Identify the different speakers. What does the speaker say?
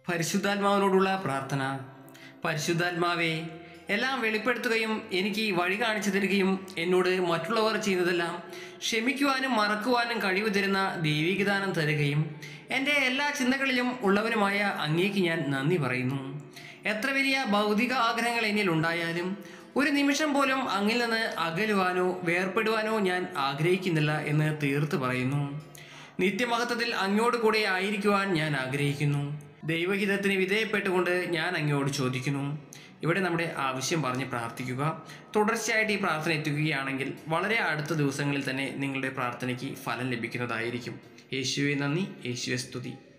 Speaker 1: പരിശുദ്ധാത്മാവിനോടുള്ള പ്രാർത്ഥന പരിശുദ്ധാത്മാവെ എല്ലാം വെളിപ്പെടുത്തുകയും എനിക്ക് വഴി കാണിച്ചു തരികയും എന്നോട് മറ്റുള്ളവർ ചെയ്യുന്നതെല്ലാം ക്ഷമിക്കുവാനും മറക്കുവാനും കഴിവ് തരുന്ന ദൈവികദാനം തരികയും എൻ്റെ എല്ലാ ചിന്തകളിലും ഉള്ളവനുമായ അങ്ങേക്ക് ഞാൻ നന്ദി പറയുന്നു എത്ര വലിയ ഭൗതിക ആഗ്രഹങ്ങൾ എന്നിൽ ഉണ്ടായാലും ഒരു നിമിഷം പോലും അങ്ങിൽ നിന്ന് അകലുവാനോ വേർപ്പെടുവാനോ ഞാൻ ആഗ്രഹിക്കുന്നില്ല എന്ന് തീർത്ത് പറയുന്നു നിത്യമഹത്വത്തിൽ അങ്ങോട് കൂടെ ആയിരിക്കുവാൻ ഞാൻ ആഗ്രഹിക്കുന്നു ദൈവഹിതത്തിന് വിധേയപ്പെട്ടുകൊണ്ട് ഞാൻ അങ്ങയോട് ചോദിക്കുന്നു ഇവിടെ നമ്മുടെ ആവശ്യം പറഞ്ഞ് പ്രാർത്ഥിക്കുക തുടർച്ചയായിട്ട് ഈ പ്രാർത്ഥന എത്തുകയാണെങ്കിൽ വളരെ അടുത്ത ദിവസങ്ങളിൽ തന്നെ നിങ്ങളുടെ പ്രാർത്ഥനയ്ക്ക് ഫലം ലഭിക്കുന്നതായിരിക്കും യേശുവെ നന്ദി യേശുവെ സ്തുതി